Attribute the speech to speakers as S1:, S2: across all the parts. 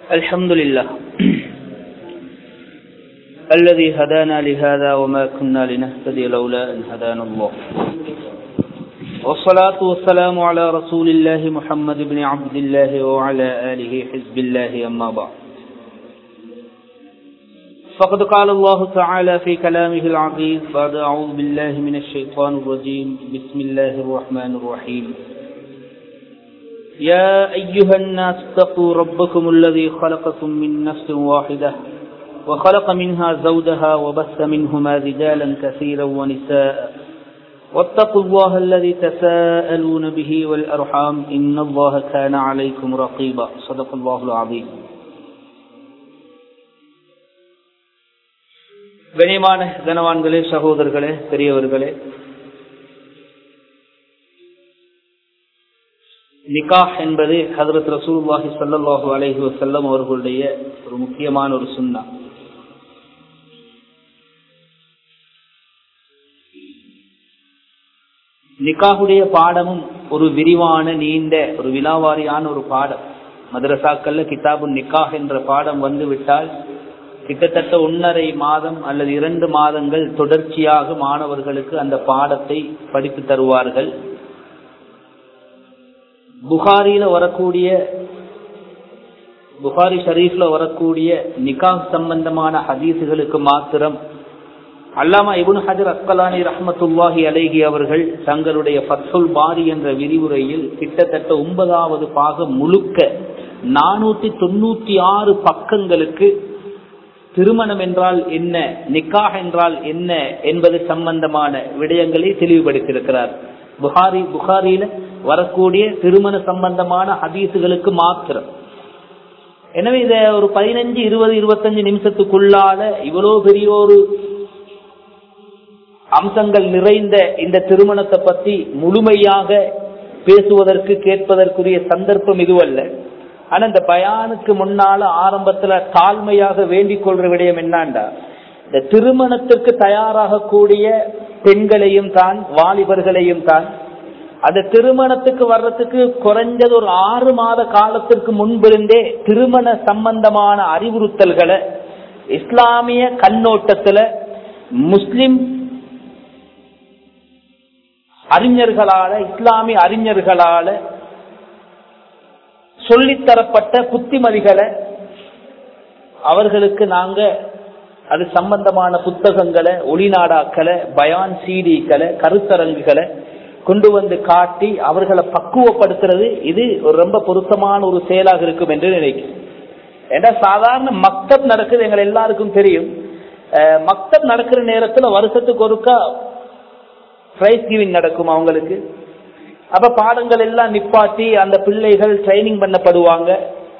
S1: الحمد لله الذي هدانا لهذا وما كنا لنهتدي لولا أن هدانا الله والصلاة والسلام على رسول الله محمد بن عبد الله وعلى آله حزب الله أما بعد فقد قال الله تعالى في كلامه العزيز بعد أعوذ بالله من الشيطان الرجيم بسم الله الرحمن الرحيم يا أيها الناس اتقوا ربكم الذي خلقكم من نفس واحدة وخلق منها زوجها وبث منهما رجالا كثيرا ونساء واتقوا الله الذي تساءلون به والأرحام إن الله كان عليكم رقيبا صدق الله العظيم கனியமான கனவான்களே சகோதரர்களே பெரியவர்களே நிகாஹ் என்பது ஹதரத் ரசூல்லாஹி சல்லாஹு அலஹி வசல்லம் அவர்களுடைய ஒரு முக்கியமான ஒரு சுண்ணா நிகாஹுடைய பாடமும் ஒரு விரிவான நீண்ட ஒரு விலாவாரியான ஒரு பாடம் மதரசாக்கள்ல கிதாபு நிகாஹ் என்ற பாடம் வந்து விட்டால் கிட்டத்தட்ட ஒன்னரை மாதம் அல்லது இரண்டு மாதங்கள் தொடர்ச்சியாக மாணவர்களுக்கு அந்த பாடத்தை படித்து தருவார்கள் புகாரியில வரக்கூடிய புகாரி ஷரீஃப்ல வரக்கூடிய நிகாஹ் சம்பந்தமான ஹதீசுகளுக்கு மாத்திரம் அல்லாமா இபுன் ஹஜர் அஸ்கலானி ரஹமத்துல்லாஹி அலேஹி அவர்கள் தங்களுடைய ஃபத்துல் பாரி என்ற விரிவுரையில் கிட்டத்தட்ட ஒன்பதாவது பாகம் முழுக்க நானூத்தி தொண்ணூத்தி ஆறு பக்கங்களுக்கு திருமணம் என்றால் என்ன நிக்காஹ் என்றால் என்ன என்பது சம்பந்தமான விடயங்களை தெளிவுபடுத்தியிருக்கிறார் புகாரி புகாரியில வரக்கூடிய திருமண சம்பந்தமான ஹதீசுகளுக்கு மாத்திரம் எனவே இத ஒரு பதினஞ்சு இருபது இருபத்தஞ்சு நிமிஷத்துக்குள்ளால இவ்வளவு பெரிய ஒரு அம்சங்கள் நிறைந்த இந்த திருமணத்தை பத்தி முழுமையாக பேசுவதற்கு கேட்பதற்குரிய சந்தர்ப்பம் இதுவல்ல ஆனா இந்த பயானுக்கு முன்னால ஆரம்பத்துல தாழ்மையாக வேண்டிக் கொள்ற விடயம் என்னாண்டா இந்த திருமணத்துக்கு தயாராகக்கூடிய பெண்களையும் தான் வாலிபர்களையும் தான் அந்த திருமணத்துக்கு வர்றதுக்கு குறைஞ்சது ஒரு ஆறு மாத காலத்திற்கு முன்பிருந்தே திருமண சம்பந்தமான அறிவுறுத்தல்களை இஸ்லாமிய கண்ணோட்டத்துல முஸ்லிம் அறிஞர்களால இஸ்லாமிய அறிஞர்களால சொல்லித்தரப்பட்ட புத்திமதிகளை அவர்களுக்கு நாங்க அது சம்பந்தமான புத்தகங்களை ஒளிநாடாக்களை பயான் சீடிக்களை கருத்தரங்குகளை கொண்டு வந்து காட்டி அவர்களை பக்குவப்படுத்துறது இது ஒரு ரொம்ப பொருத்தமான ஒரு செயலாக இருக்கும் என்று நினைக்கிறேன் ஏன்னா சாதாரண மக்தப் நடக்குது எங்களை எல்லாருக்கும் தெரியும் மக்தப் நடக்கிற நேரத்துல வருஷத்துக்கு ஒருக்கா பிரைஸ் கிவிங் நடக்கும் அவங்களுக்கு அப்ப பாடங்கள் எல்லாம் நிப்பாட்டி அந்த பிள்ளைகள் ட்ரைனிங் பண்ணப்படுவாங்க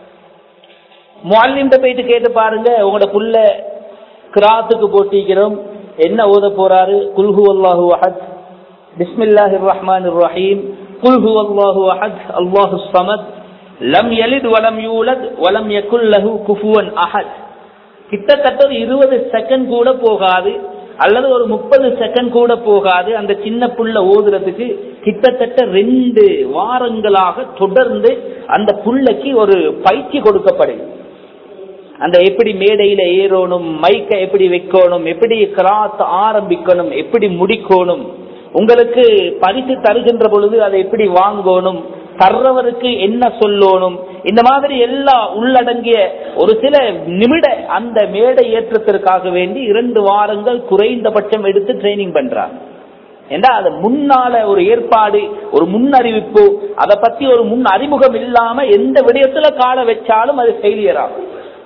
S1: மாலிம்ட போயிட்டு கேட்டு பாருங்க உங்களோட புள்ள கிராத்துக்கு போட்டிக்கிறோம் என்ன ஓத போறாரு குல்ஹு அல்லாஹு அஹத் பிஸ்மில்லாஹி ரஹ்மான் ரஹீம் குல்ஹு அல்லாஹு அஹத் அல்லாஹு சமத் லம் எலித் வலம் யூலத் வலம் யகுல்லஹு குஃபுவன் அஹத் கிட்டத்தட்ட ஒரு இருபது செகண்ட் கூட போகாது அல்லது ஒரு முப்பது செகண்ட் கூட போகாது அந்த சின்ன புள்ள ஓதுறதுக்கு கிட்டத்தட்ட ரெண்டு வாரங்களாக தொடர்ந்து அந்த புள்ளைக்கு ஒரு பயிற்சி கொடுக்கப்படுது அந்த எப்படி மேடையில ஏறணும் மைக்க எப்படி வைக்கணும் எப்படி கிராத் ஆரம்பிக்கணும் எப்படி முடிக்கணும் உங்களுக்கு பரிசு தருகின்ற பொழுது அதை எப்படி வாங்கணும் தர்றவருக்கு என்ன சொல்லணும் இந்த மாதிரி எல்லா உள்ளடங்கிய ஒரு சில நிமிட அந்த மேடை ஏற்றத்திற்காக வேண்டி இரண்டு வாரங்கள் குறைந்தபட்சம் எடுத்து ட்ரைனிங் பண்றாங்க ஏண்டா அது முன்னால ஒரு ஏற்பாடு ஒரு முன்னறிவிப்பு அதை பத்தி ஒரு முன் அறிமுகம் இல்லாம எந்த விடயத்துல கால வச்சாலும் அது ஃபெயிலியர் ஆகும்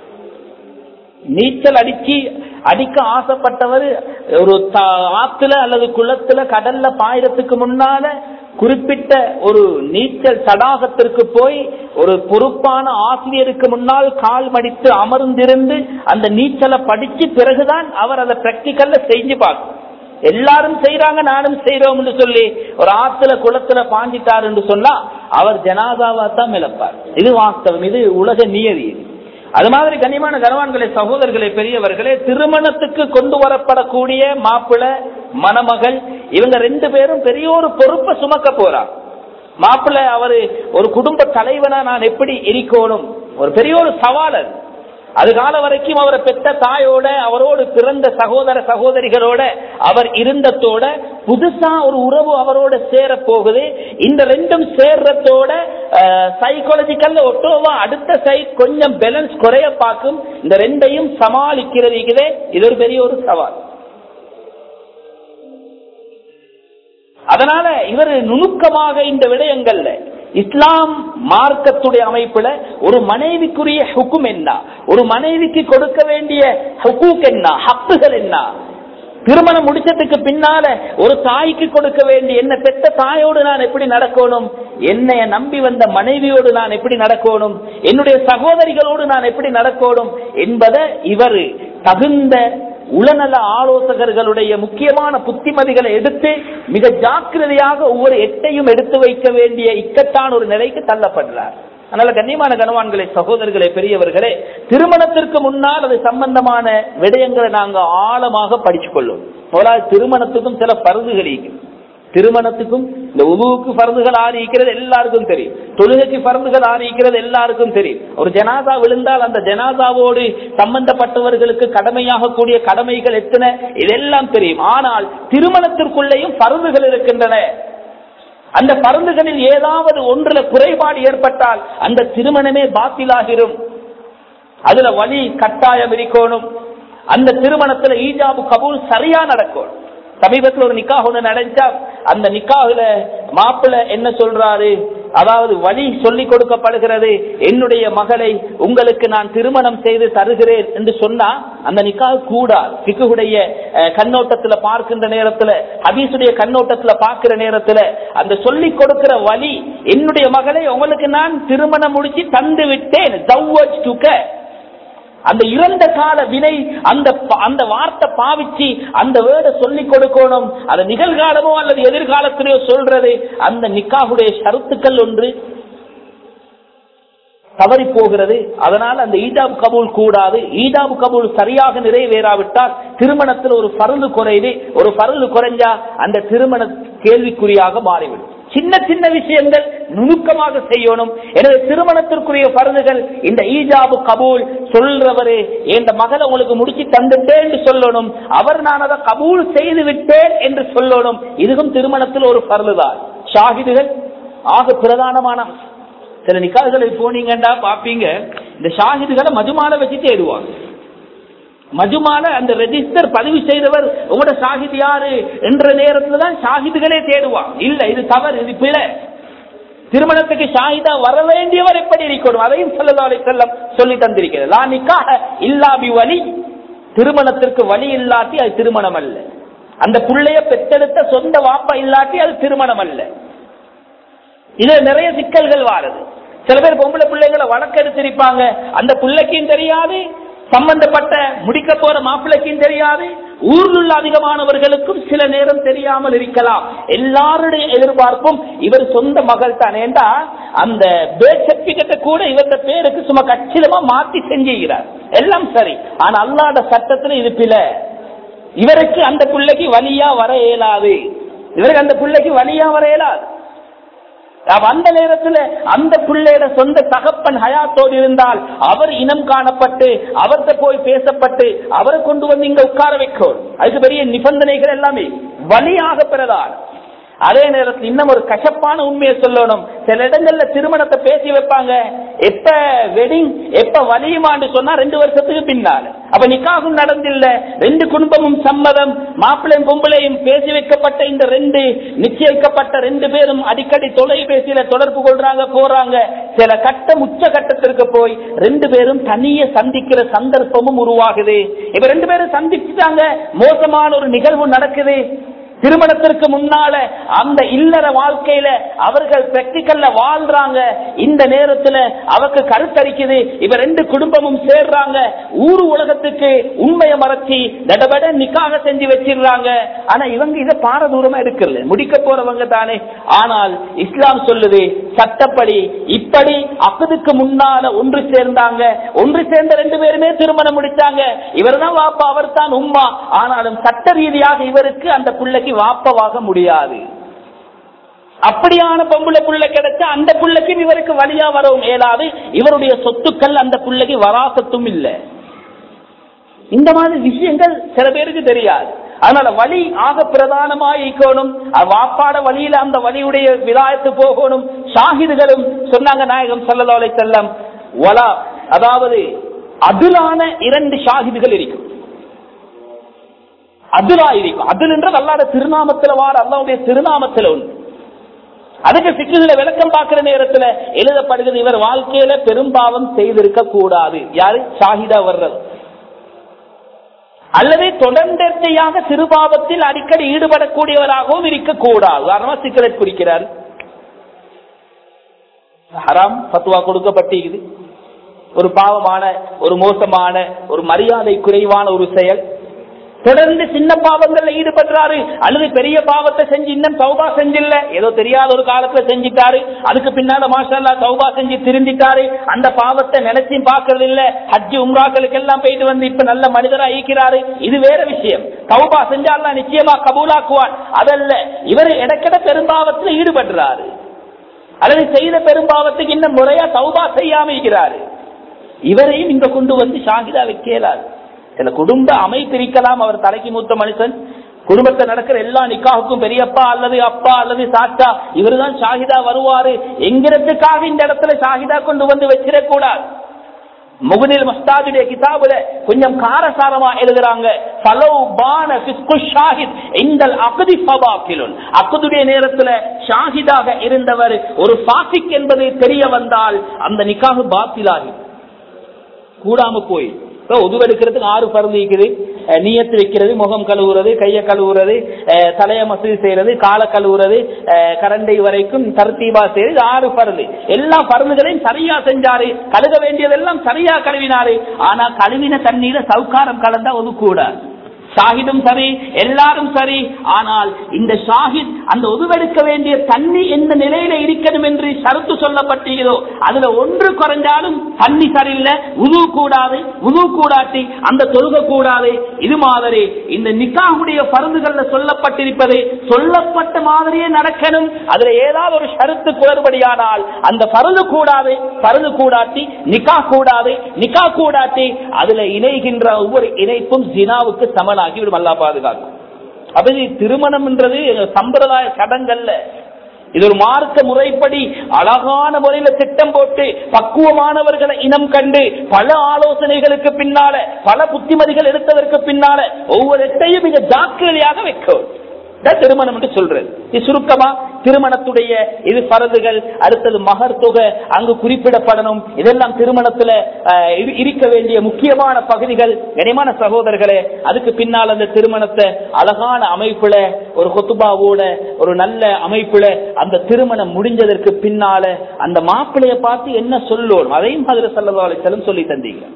S1: நீச்சல் அடிச்சு அடிக்க ஆசைப்பட்டவர் ஒரு ஆத்துல அல்லது குளத்துல கடல்ல பாயிரத்துக்கு முன்னால குறிப்பிட்ட ஒரு நீச்சல் தடாகத்திற்கு போய் ஒரு பொறுப்பான ஆசிரியருக்கு முன்னால் கால் மடித்து அமர்ந்திருந்து அந்த நீச்சலை படிச்சு பிறகுதான் அவர் அதை பிராக்டிக்கல்ல செஞ்சு பார்க்கும் எல்லாரும் செய்யறாங்க நானும் செய்யறோம் சொல்லி ஒரு ஆத்துல குளத்துல பாஞ்சிட்டார் என்று சொன்னா அவர் ஜனாதாவா தான் மிளப்பார் இது வாஸ்தவம் இது உலக நியதி அது மாதிரி கனிமான கனவான்களே சகோதரர்களே பெரியவர்களே திருமணத்துக்கு கொண்டு வரப்படக்கூடிய மாப்பிள மணமகள் இவங்க ரெண்டு பேரும் பெரிய ஒரு பொறுப்பை சுமக்க போறார் மாப்பிள்ளை அவரு ஒரு குடும்ப தலைவனா நான் எப்படி இருக்கணும் ஒரு பெரிய ஒரு சவால் அது அது கால வரைக்கும் அவரை பெற்ற தாயோட அவரோடு பிறந்த சகோதர சகோதரிகளோட அவர் இருந்ததோட புதுசா ஒரு உறவு அவரோட சேர போகுது இந்த ரெண்டும் சேர்றதோட சைக்காலஜிக்கல்ல ஒட்டோவா அடுத்த சைட் கொஞ்சம் பேலன்ஸ் குறைய பார்க்கும் இந்த ரெண்டையும் சமாளிக்கிறது இருக்குதே இது ஒரு பெரிய ஒரு சவால் அதனால இவர் நுணுக்கமாக இந்த விடயங்கள்ல இஸ்லாம் மார்க்கத்துடைய அமைப்புல ஒரு மனைவிக்குரிய ஹுக்கும் என்ன ஒரு மனைவிக்கு கொடுக்க வேண்டிய ஹுக்கூக் என்ன ஹக்குகள் என்ன திருமணம் முடிச்சதுக்கு பின்னால ஒரு தாய்க்கு கொடுக்க வேண்டிய என்ன பெற்ற தாயோடு நான் எப்படி நடக்கணும் என்னைய நம்பி வந்த மனைவியோடு நான் எப்படி நடக்கணும் என்னுடைய சகோதரிகளோடு நான் எப்படி நடக்கணும் என்பதை இவர் தகுந்த உளநல ஆலோசகர்களுடைய முக்கியமான புத்திமதிகளை எடுத்து மிக ஜாக்கிரதையாக ஒவ்வொரு எட்டையும் எடுத்து வைக்க வேண்டிய இக்கட்டான ஒரு நிலைக்கு தள்ளப்படுறார் அதனால கண்ணியமான கனவான்களே சகோதரர்களே பெரியவர்களே திருமணத்திற்கு முன்னால் அது சம்பந்தமான விடயங்களை நாங்க ஆழமாக படிச்சு கொள்ளும் முதலாவது திருமணத்துக்கும் சில பருதுகள் திருமணத்துக்கும் இந்த உதுவுக்கு பருந்துகள் ஆறிக்கிறது எல்லாருக்கும் தெரியும் தொழுகைக்கு பருந்துகள் ஆறிக்கிறது எல்லாருக்கும் தெரியும் ஒரு ஜனாதா விழுந்தால் அந்த ஜனாதாவோடு சம்பந்தப்பட்டவர்களுக்கு கடமையாக கூடிய கடமைகள் எத்தனை இதெல்லாம் தெரியும் ஆனால் திருமணத்திற்குள்ளேயும் பருந்துகள் இருக்கின்றன அந்த பருந்துகளில் ஏதாவது ஒன்றுல குறைபாடு ஏற்பட்டால் அந்த திருமணமே பாத்திலாகிரும் அதுல வழி கட்டாயம் இருக்கணும் அந்த திருமணத்துல ஈஜாபு கபூல் சரியா நடக்கணும் சமீபத்தில் ஒரு நிக்காக ஒண்ணு நடந்தா அந்த நிக்காகுல மாப்பிள்ள என்ன சொல்றாரு அதாவது வழி சொல்லிக் கொடுக்கப்படுகிறது என்னுடைய மகளை உங்களுக்கு நான் திருமணம் செய்து தருகிறேன் என்று சொன்னா அந்த நிக்காக கூடாது சிக்குடைய கண்ணோட்டத்துல பார்க்கின்ற நேரத்துல ஹபீசுடைய கண்ணோட்டத்துல பார்க்கிற நேரத்துல அந்த சொல்லிக் கொடுக்கிற வழி என்னுடைய மகளை உங்களுக்கு நான் திருமணம் முடிச்சு தந்து விட்டேன் அந்த இறந்த கால வினை அந்த அந்த வார்த்தை பாவிச்சு அந்த வேர்டை சொல்லிக் கொடுக்கணும் அது நிகழ்காலமோ அல்லது எதிர்காலத்திலேயோ சொல்றது அந்த நிக்காவுடைய ஷருத்துக்கள் ஒன்று தவறி போகிறது அதனால் அந்த ஈஜாப் கபூல் கூடாது ஈஜாப் கபூல் சரியாக நிறைவேறாவிட்டால் திருமணத்தில் ஒரு பருது குறையுது ஒரு பருது குறைஞ்சா அந்த திருமண கேள்விக்குறியாக மாறிவிடும் சின்ன சின்ன விஷயங்கள் நுணுக்கமாக செய்யணும் எனவே திருமணத்திற்குரிய பருதுகள் இந்த ஈஜாபு கபூல் சொல்றவரு என் மகளை உங்களுக்கு முடிச்சு தந்துட்டேன் சொல்லணும் அவர் நான் அதை கபூல் செய்து விட்டேன் என்று சொல்லணும் இதுவும் திருமணத்தில் ஒரு பருதுதான் ஷாஹிதுகள் ஆக பிரதானமான சில நிக்காதுகளை போனீங்கண்டா பாப்பீங்க இந்த ஷாஹிதுகளை மதுமால வச்சு தேடுவாங்க மஜுமால அந்த ரெஜிஸ்டர் பதிவு செய்தவர் உங்களோட ஷாஹித் யாரு என்ற நேரத்துல தான் ஷாஹிதுகளே தேடுவான் இல்ல இது தவறு இது பிழை திருமணத்துக்கு ஷாஹிதா வர வேண்டியவர் எப்படி இருக்கணும் அதையும் சொல்லலாலை செல்லம் சொல்லி தந்திருக்கிறது லா நிக்காக இல்லாபி வழி திருமணத்திற்கு வழி இல்லாட்டி அது திருமணம் அல்ல அந்த பிள்ளைய பெற்றெடுத்த சொந்த வாப்பா இல்லாட்டி அது திருமணம் அல்ல இதுல நிறைய சிக்கல்கள் வாருது சில பேர் பொம்பளை பிள்ளைங்களை வழக்கெடுத்திருப்பாங்க அந்த பிள்ளைக்கும் தெரியாது சம்பந்தப்பட்ட முடிக்க போற மாப்பிள்ளைக்கும் தெரியாது ஊரில் உள்ள அதிகமானவர்களுக்கும் சில நேரம் தெரியாமல் இருக்கலாம் எல்லாருடைய எதிர்பார்ப்பும் இவர் சொந்த மகள் தானேண்டா அந்த பேர்த் சர்டிபிகேட்டை கூட இவருடைய பேருக்கு சும்மா கச்சிதமா மாத்தி செஞ்சுகிறார் எல்லாம் சரி ஆனா அல்லாத சட்டத்துல இது பில இவருக்கு அந்த பிள்ளைக்கு வழியா வர இயலாது இவருக்கு அந்த பிள்ளைக்கு வழியா வர இயலாது அந்த நேரத்தில் அந்த பிள்ளையோட சொந்த தகப்பன் ஹயாத்தோடு இருந்தால் அவர் இனம் காணப்பட்டு அவர்கிட்ட போய் பேசப்பட்டு அவரை கொண்டு வந்து இங்க உட்கார வைக்கும் அதுக்கு பெரிய நிபந்தனைகள் எல்லாமே வழியாக பெறதால் அதே நேரத்தில் இன்னும் ஒரு கசப்பான உண்மையை சொல்லணும் சில இடங்கள்ல திருமணத்தை பேசி வைப்பாங்க எப்ப வெட்டிங் எப்ப வலியுமான்னு சொன்னா ரெண்டு வருஷத்துக்கு பின்னால அப்ப நிக்காகும் நடந்தில்ல ரெண்டு குடும்பமும் சம்மதம் மாப்பிள்ளையும் பொம்பளையும் பேசி வைக்கப்பட்ட இந்த ரெண்டு நிச்சயிக்கப்பட்ட ரெண்டு பேரும் அடிக்கடி தொலைபேசியில தொடர்பு கொள்றாங்க போறாங்க சில கட்டம் உச்ச கட்டத்திற்கு போய் ரெண்டு பேரும் தனிய சந்திக்கிற சந்தர்ப்பமும் உருவாகுது இப்ப ரெண்டு பேரும் சந்திச்சுட்டாங்க மோசமான ஒரு நிகழ்வு நடக்குது திருமணத்திற்கு முன்னால அந்த இல்லற வாழ்க்கையில அவர்கள் பிராக்டிக்கல்ல வாழ்றாங்க இந்த நேரத்துல அவருக்கு கருத்தரிக்குது இவ ரெண்டு குடும்பமும் சேர்றாங்க ஊரு உலகத்துக்கு உண்மையை மறைச்சி தடபட நிக்காக செஞ்சு வச்சிடுறாங்க ஆனா இவங்க இதை பாரதூரமா எடுக்கல முடிக்க போறவங்க தானே ஆனால் இஸ்லாம் சொல்லுது சட்டப்படி இப்படி அக்கதுக்கு முன்னால ஒன்று சேர்ந்தாங்க ஒன்று சேர்ந்த ரெண்டு பேருமே திருமணம் முடிச்சாங்க இவர் தான் வாப்பா அவர் தான் உம்மா ஆனாலும் சட்ட ரீதியாக இவருக்கு அந்த பிள்ளைக்கு வாப்பவாக முடியாது அப்படியான பொம்புளை புள்ள கிடைச்சா அந்த புள்ளைக்கு இவருக்கு வழியா வரவும் இயலாது இவருடைய சொத்துக்கள் அந்த புள்ளைக்கு வராசத்தும் இல்லை இந்த மாதிரி விஷயங்கள் சில பேருக்கு தெரியாது அதனால வழி ஆக பிரதானமா இருக்கணும் அது வாப்பாட வழியில அந்த வழியுடைய விதாயத்து போகணும் ஷாஹிதுகளும் சொன்னாங்க நாயகம் சல்லா அலை செல்லம் வலா அதாவது அதுலான இரண்டு ஷாஹிதுகள் இருக்கும் அதுலா இருக்கும் அதுல் என்றது அல்லாத திருநாமத்துல வார அல்லாவுடைய திருநாமத்துல ஒன்று அதுக்கு சிக்குகளை விளக்கம் பார்க்கிற நேரத்துல எழுதப்படுகிறது இவர் வாழ்க்கையில பெரும்பாவம் செய்திருக்க கூடாது யாரு ஷாஹிதா வர்றது அல்லது தொடர்ந்தேர்த்தையாக சிறுபாவத்தில் அடிக்கடி ஈடுபடக்கூடியவராகவும் இருக்கக்கூடாது உதாரணமா சிக்கரெட் குடிக்கிறார் ஹராம் பத்துவா கொடுக்கப்பட்டிருக்குது ஒரு பாவமான ஒரு மோசமான ஒரு மரியாதை குறைவான ஒரு செயல் தொடர்ந்து சின்ன பாவங்கள்ல ஈடுபடுறாரு அல்லது பெரிய பாவத்தை செஞ்சு இன்னும் சௌபா செஞ்சில்ல ஏதோ தெரியாத ஒரு காலத்துல செஞ்சிட்டாரு அதுக்கு பின்னால மாஷல்லா சௌபா செஞ்சு திருந்திட்டாரு அந்த பாவத்தை நினைச்சும் பாக்குறது இல்ல ஹஜ்ஜி உம்ராக்களுக்கு எல்லாம் போயிட்டு வந்து இப்ப நல்ல மனிதரா ஈக்கிறாரு இது வேற விஷயம் சௌபா செஞ்சாலும் நிச்சயமா கபூலாக்குவான் அதல்ல இவர் இடக்கிட பெரும்பாவத்துல ஈடுபடுறாரு அல்லது செய்த பெரும்பாவத்துக்கு இன்னும் முறையா சௌபா செய்யாம இருக்கிறாரு இவரையும் இங்க கொண்டு வந்து ஷாகிதா வைக்கலாது சில குடும்ப அமைப்பிருக்கலாம் அவர் தலைக்கு மூத்த மனுஷன் குடும்பத்தில் நடக்கிற எல்லா நிக்காவுக்கும் பெரியப்பா அல்லது அப்பா அல்லது சாத்தா இவருதான் ஷாஹிதா வருவாரு என்கிறதுக்காக இந்த இடத்துல ஷாஹிதா கொண்டு வந்து வச்சிடக்கூடாது முகுனில் மஸ்தாஜுடைய கிதாபுல கொஞ்சம் காரசாரமா எழுதுறாங்க பலவு பான பிஸ்கு ஷாஹித் இந்தல் அகதி ஃபபாக்கிலுன் அக்குதுடைய நேரத்துல ஷாஹிதாக இருந்தவர் ஒரு பாசிக் என்பது தெரிய வந்தால் அந்த நிக்காக பாத்திலாகி கூடாம போய் உதுவெடுக்கிறதுக்கு ஆறு பருந்து இருக்குது நீயத்து வைக்கிறது முகம் கழுவுறது கையை கழுவுறது தலைய மசூதி செய்யறது காலை கழுவுறது கரண்டை வரைக்கும் தர்த்தீபா செய்யறது ஆறு பருந்து எல்லா பருந்துகளையும் சரியா செஞ்சாரு கழுக வேண்டியதெல்லாம் சரியா கழுவினாரு ஆனா கழுவின தண்ணீர சவுக்காரம் கலந்தா ஒதுக்கூடாது ஷாஹிதும் சரி எல்லாரும் சரி ஆனால் இந்த ஷாஹித் அந்த உதுவெடுக்க வேண்டிய தண்ணி எந்த நிலையில இருக்கணும் என்று சருத்து சொல்லப்பட்டீங்களோ அதுல ஒன்று குறைஞ்சாலும் தண்ணி சரியில்லை உது கூடாது உது கூடாட்டி அந்த தொழுக கூடாது இது மாதிரி இந்த நிக்காவுடைய பருந்துகள்ல சொல்லப்பட்டிருப்பது சொல்லப்பட்ட மாதிரியே நடக்கணும் அதுல ஏதாவது ஒரு ஷருத்து குளறுபடியானால் அந்த பருது கூடாது பருது கூடாட்டி நிக்கா கூடாது நிக்கா கூடாட்டி அதுல இணைகின்ற ஒவ்வொரு இணைப்பும் ஜினாவுக்கு சமனாக ஆகிவிடும் அல்லா பாதுகாக்கும் அப்ப திருமணம் என்றது சம்பிரதாய சடங்கல்ல இது ஒரு மார்க்க முறைப்படி அழகான முறையில திட்டம் போட்டு பக்குவமானவர்களை இனம் கண்டு பல ஆலோசனைகளுக்கு பின்னால பல புத்திமதிகள் எடுத்ததற்கு பின்னால ஒவ்வொரு எட்டையும் மிக ஜாக்கிரதையாக வைக்கும் திருமணம் என்று சொல்றது இது சுருக்கமா திருமணத்துடைய இது பரதுகள் அடுத்தது மகர் தொகை அங்கு குறிப்பிடப்படணும் இதெல்லாம் திருமணத்துல இருக்க வேண்டிய முக்கியமான பகுதிகள் கனிமான சகோதரர்களே அதுக்கு பின்னால் அந்த திருமணத்தை அழகான அமைப்புல ஒரு கொத்துபாவோட ஒரு நல்ல அமைப்புல அந்த திருமணம் முடிஞ்சதற்கு பின்னால அந்த மாப்பிள்ளைய பார்த்து என்ன சொல்லணும் அதையும் அதில் செல்லும் சொல்லி தந்தீங்க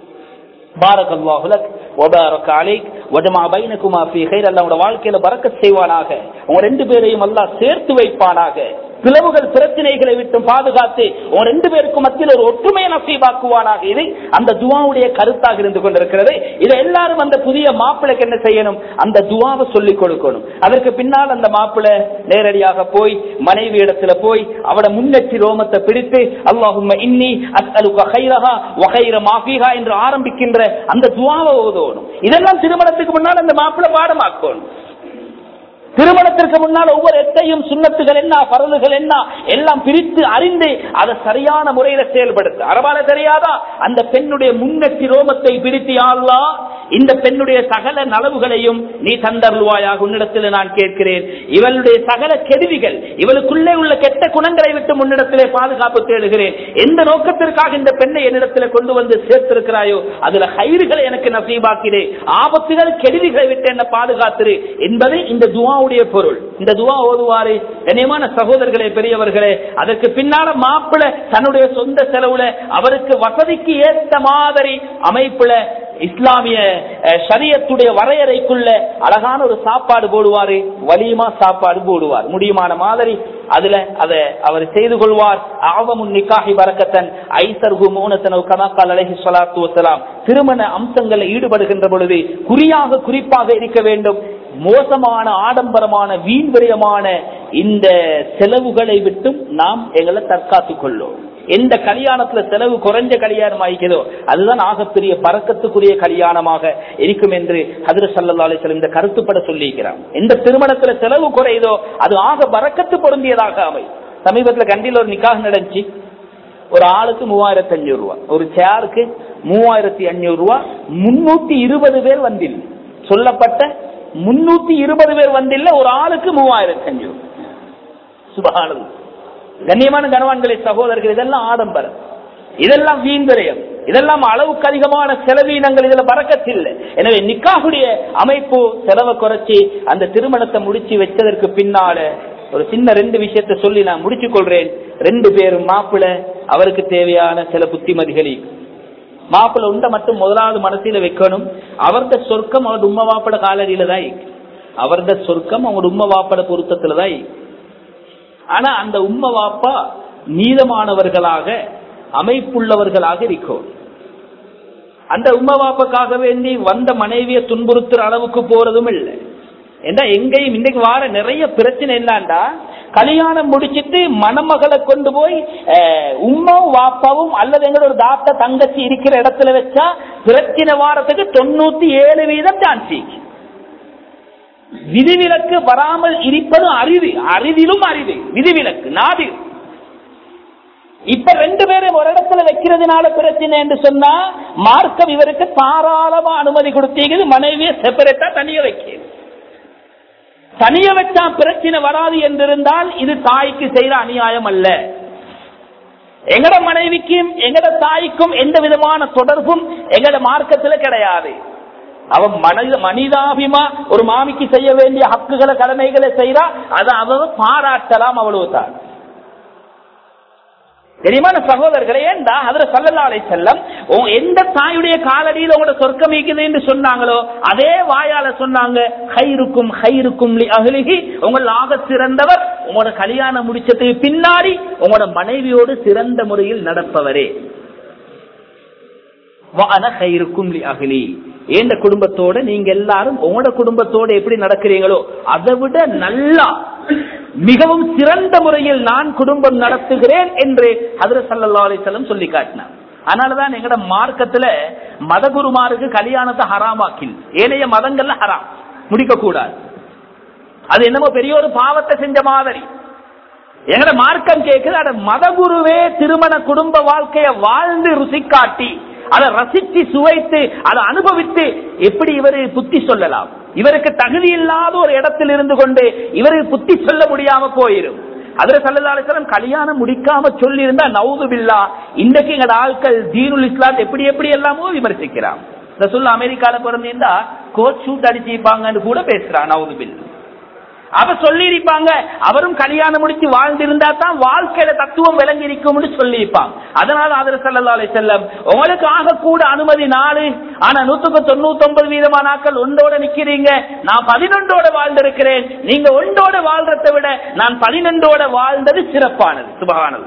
S1: பாரக் அல்லாஹுலக் வபாரக் அலைக் வஜமா பைனகுமா ஃபீ கைர் அல்லாஹ்வோட வாழ்க்கையில பரக்கத் செய்வானாக உங்க ரெண்டு பேரையும் அல்லாஹ் சேர்த்து வைப்பானாக பிளவுகள் பிரச்சனைகளை விட்டு பாதுகாத்து உங்க ரெண்டு பேருக்கும் மத்தியில் ஒரு ஒற்றுமையை நசீபாக்குவானாக இது அந்த துவாவுடைய கருத்தாக இருந்து கொண்டிருக்கிறது இதை எல்லாரும் அந்த புதிய மாப்பிளைக்கு என்ன செய்யணும் அந்த துவாவை சொல்லிக் கொடுக்கணும் அதற்கு பின்னால் அந்த மாப்பிள்ளை நேரடியாக போய் மனைவி இடத்துல போய் அவட முன்னெச்சி ரோமத்தை பிடித்து அல்லாஹும் இன்னி அஸ்அலுக கைரஹா வகைர மாஃபிஹா என்று ஆரம்பிக்கின்ற அந்த துவாவை ஓதணும் இதெல்லாம் திருமணத்துக்கு முன்னால் அந்த மாப்பிள்ளை பாடமாக்கணும் திருமணத்திற்கு முன்னால் ஒவ்வொரு எத்தையும் சுண்ணத்துகள் என்ன பரலுகள் என்ன எல்லாம் பிரித்து அறிந்து அதை சரியான முறையில செயல்படுத்த அரபால தெரியாதா அந்த பெண்ணுடைய முன்னெட்டி ரோமத்தை பிரித்து ஆள்லா இந்த பெண்ணுடைய சகல நலவுகளையும் நீ தந்தருள்வாயாக உன்னிடத்தில் நான் கேட்கிறேன் இவளுடைய சகல கெடுதிகள் இவளுக்குள்ளே உள்ள கெட்ட குணங்களை விட்டு முன்னிடத்திலே பாதுகாப்பு தேடுகிறேன் எந்த நோக்கத்திற்காக இந்த பெண்ணை என்னிடத்தில் கொண்டு வந்து சேர்த்திருக்கிறாயோ அதுல கயிறுகளை எனக்கு நசீபாக்கிறே ஆபத்துகள் கெடுதிகளை விட்டு என்ன பாதுகாத்திரு என்பது இந்த துவாவுடைய பொருள் இந்த துவா ஓதுவாரு கண்ணியமான சகோதரர்களே பெரியவர்களே அதற்கு பின்னால மாப்பிள தன்னுடைய சொந்த செலவுல அவருக்கு வசதிக்கு ஏற்ற மாதிரி அமைப்புல இஸ்லாமிய சரியத்துடைய வரையறைக்குள்ள அழகான ஒரு சாப்பாடு போடுவாரு வலியுமா சாப்பாடு போடுவார் முடியுமான மாதிரி அதுல அத அவர் செய்து கொள்வார் ஆவமுன் நிக்காஹி பரக்கத்தன் ஐசர்கு மௌனத்தனவு கதாக்கால் அலஹி சொலாத்து வசலாம் திருமண அம்சங்களில் ஈடுபடுகின்ற பொழுது குறியாக குறிப்பாக இருக்க வேண்டும் மோசமான ஆடம்பரமான வீண்விரயமான இந்த செலவுகளை விட்டும் நாம் எங்களை தற்காத்துக் கொள்ளும் எந்த கல்யாணத்துல செலவு குறைஞ்ச கல்யாணம் ஆகிக்கிறதோ அதுதான் ஆகப்பெரிய பறக்கத்துக்குரிய கல்யாணமாக இருக்கும் என்று ஹதர சல்லா அலிஸ்லம் இந்த கருத்துப்பட சொல்லியிருக்கிறான் எந்த திருமணத்துல செலவு குறையுதோ அது ஆக பறக்கத்து பொருந்தியதாக அமை சமீபத்துல கண்டியில் ஒரு நிக்காக நடந்துச்சு ஒரு ஆளுக்கு மூவாயிரத்தி அஞ்சூறு ரூபாய் ஒரு சேருக்கு மூவாயிரத்தி அஞ்சூறு ரூபாய் முன்னூத்தி இருபது பேர் வந்தில்லை சொல்லப்பட்ட முன்னூத்தி இருபது பேர் வந்தில்ல ஒரு ஆளுக்கு மூவாயிரத்தி அஞ்சூறு சுபகானது கண்ணியமான கனவான்களை சகோதரர்கள் இதெல்லாம் ஆடம்பரம் இதெல்லாம் வீண் விரயம் இதெல்லாம் அளவுக்கு அதிகமான செலவீனங்கள் இதுல பறக்கத்தில்லை எனவே நிக்காகுடைய அமைப்பு செலவை குறைச்சி அந்த திருமணத்தை முடிச்சு வச்சதற்கு பின்னால ஒரு சின்ன ரெண்டு விஷயத்தை சொல்லி நான் முடிச்சுக் கொள்றேன் ரெண்டு பேரும் மாப்பிள்ள அவருக்கு தேவையான சில புத்திமதிகளை மாப்பிள்ள உண்ட மட்டும் முதலாவது மனசில வைக்கணும் அவர்த சொர்க்கம் அவரது உம்ம வாப்பட காலடியில தான் இருக்கு அவரது சொர்க்கம் அவங்களோட உம்ம வாப்பட பொருத்தத்துல தான் இருக்கு ஆனா அந்த உம்ம வாப்பா நீதமானவர்களாக அமைப்புள்ளவர்களாக இருக்கும் அந்த உம்ம வாப்பாக்காக வேண்டி வந்த மனைவியை துன்புறுத்துற அளவுக்கு போறதும் இல்லை ஏன்னா எங்கேயும் இன்னைக்கு வார நிறைய பிரச்சனை என்னண்டா கல்யாணம் முடிச்சிட்டு மணமகளை கொண்டு போய் உமாவும் வாப்பாவும் அல்லது எங்களோட ஒரு தாத்தா தங்கச்சி இருக்கிற இடத்துல வச்சா பிரச்சனை வாரத்துக்கு தொண்ணூத்தி ஏழு வீதம் சான்சி விதிவிலக்கு வராமல் இருப்பது அரிது அரிதிலும் அரிது விதிவிலக்கு நாடு இப்ப ரெண்டு பேரும் ஒரு இடத்துல வைக்கிறதுனால பிரச்சனை என்று சொன்னா மார்க்கம் இவருக்கு தாராளமா அனுமதி கொடுத்தீங்க மனைவியை செப்பரேட்டா தனிய வைக்கிறது தனிய வச்சா பிரச்சனை வராது என்றிருந்தால் இது தாய்க்கு செய்யற அநியாயம் அல்ல எங்கட மனைவிக்கும் எங்கட தாய்க்கும் எந்த விதமான தொடர்பும் எங்கட மார்க்கத்துல கிடையாது அவன் மனித மனிதாபிமா ஒரு மாமிக்கு செய்ய வேண்டிய ஹக்குகளை கடமைகளை செய்யறா அதை அவ பாராட்டலாம் அவ்வளவுதான் தெரியுமான சகோதரர்களே ஏண்டா அதுல சல்லல்லாலை செல்லம் எந்த தாயுடைய காலடியில் உங்களோட சொர்க்கம் இருக்குது என்று சொன்னாங்களோ அதே வாயால சொன்னாங்க ஹைருக்கும் ஹைருக்கும் அகலிகி உங்கள் ஆக சிறந்தவர் உங்களோட கல்யாணம் முடிச்சதுக்கு பின்னாடி உங்களோட மனைவியோடு சிறந்த முறையில் நடப்பவரே ஹைருக்கும் அகலி ஏண்ட குடும்பத்தோட நீங்க எல்லாரும் உங்களோட குடும்பத்தோட எப்படி நடக்கிறீங்களோ அதை விட நல்லா மிகவும் சிறந்த முறையில் நான் குடும்பம் நடத்துகிறேன் என்று அதிர சல்லா அலிசல்லம் சொல்லி காட்டினார் அதனாலதான் எங்கட மார்க்கத்துல மதகுருமாருக்கு கல்யாணத்தை ஹராமாக்கில் ஏனைய மதங்கள்ல ஹராம் முடிக்க கூடாது அது என்னமோ பெரிய ஒரு பாவத்தை செஞ்ச மாதிரி எங்கட மார்க்கம் கேட்குது அட மதகுருவே திருமண குடும்ப வாழ்க்கைய வாழ்ந்து ருசி காட்டி அதை ரசித்து சுவைத்து அதை அனுபவித்து எப்படி இவரு புத்தி சொல்லலாம் இவருக்கு தகுதி இல்லாத ஒரு இடத்தில் இருந்து கொண்டு இவருக்கு புத்தி சொல்ல முடியாம போயிரும் அதுல சல்லதாலேஸ்வரம் கல்யாணம் முடிக்காம சொல்லி இருந்தா நவுது பில்லா இன்றைக்கு எங்க ஆட்கள் தீனுல் இஸ்லாம் எப்படி எப்படி எல்லாமோ விமர்சிக்கிறான் ரசுல்லா அமெரிக்கால பிறந்திருந்தா கோட் ஷூட் அடிச்சிருப்பாங்கன்னு கூட பேசுறான் நவுது பில்லா அவ சொல்லி இருப்பாங்க அவரும் கல்யாணம் முடிச்சு வாழ்ந்திருந்தா தான் வாழ்க்கையில தத்துவம் விளங்கி இருக்கும்னு சொல்லியிருப்பாங்க அதனால அதில் செல்லல்லா செல்லம் உங்களுக்கு ஆக கூட அனுமதி நாலு ஆனா நூத்துக்கு தொண்ணூத்தி ஒன்பது வீதமான நாட்கள் ஒன்றோட நிக்கிறீங்க நான் பதினொன்றோட வாழ்ந்திருக்கிறேன் நீங்க ஒன்றோட வாழ்றதை விட நான் பதினொன்றோட வாழ்ந்தது சிறப்பானது சுபகானது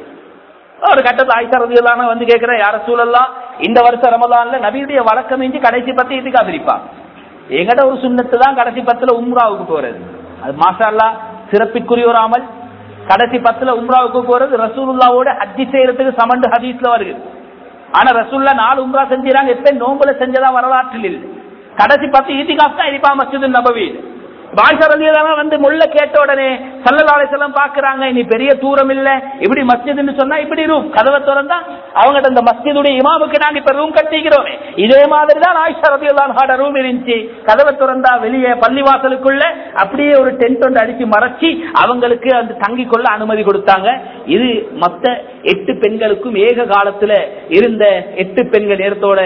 S1: ஒரு கட்டத்தில் ஆய்ச்சாரதியெல்லாம் வந்து கேட்கிறேன் யார சூழல்லாம் இந்த வருஷம் ரமதான்ல நபியுடைய வழக்கம் இன்றி கடைசி பத்தி இதுக்கு அதிரிப்பாங்க எங்கட ஒரு சுண்ணத்து தான் கடைசி பத்துல உம்ராவுக்கு போறது அது மாஷா சிறப்பிற்குரிய ஒரு அமல் கடைசி பத்துல உம்ராவுக்கு போறது ரசூலுல்லாவோட ஹஜ்ஜி செய்யறதுக்கு சமண்டு ஹதீஸ்ல வருது ஆனா ரசூல்லா நாலு உம்ரா செஞ்சாங்க எப்ப நோம்புல செஞ்சதா வரலாற்றில் இல்லை கடைசி பத்து ஈதிகாப் தான் இருப்பா மஸ்ஜிது நபவியில் பாய்சரலியெல்லாம் வந்து முள்ள கேட்ட உடனே சல்லலாலேசெல்லாம் பாக்குறாங்க இனி பெரிய தூரம் இல்ல இப்படி மஸ்ஜித்னு சொன்னா இப்படி ரூம் கதவை திறந்தா அவங்க அந்த மஸ்ஜிதுடைய இமாமுக்கு நாங்க இப்ப ரூம் கட்டிக்கிறோம் இதே மாதிரி தான் ஆயிஷா ரதியுல்லாஹோட ரூம் இருந்துச்சு கதவை திறந்தா வெளியே பள்ளிவாசலுக்குள்ள அப்படியே ஒரு டென்ட் ஒன்று அடிச்சு மறைச்சி அவங்களுக்கு அந்த தங்கி கொள்ள அனுமதி கொடுத்தாங்க இது மத்த எட்டு பெண்களுக்கும் ஏக காலத்துல இருந்த எட்டு பெண்கள் நேரத்தோட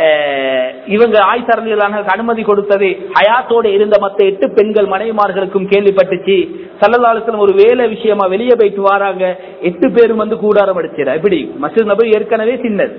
S1: இவங்க ஆயிஷா ரதியுல்லாஹுக்கு அனுமதி கொடுத்தது ஹயாத்தோட இருந்த மத்த எட்டு பெண்கள் மனைவிமார்களுக்கும் கேள்விப்பட்டுச்சு சல்லல்லாஹு ஒரு வேலை விஷயமா வெளியே போயிட்டு வராங்க எட்டு பேரும் வந்து கூடாரம் அடிச்சிடா எப்படி மசூத் நபி ஏற்கனவே சின்னது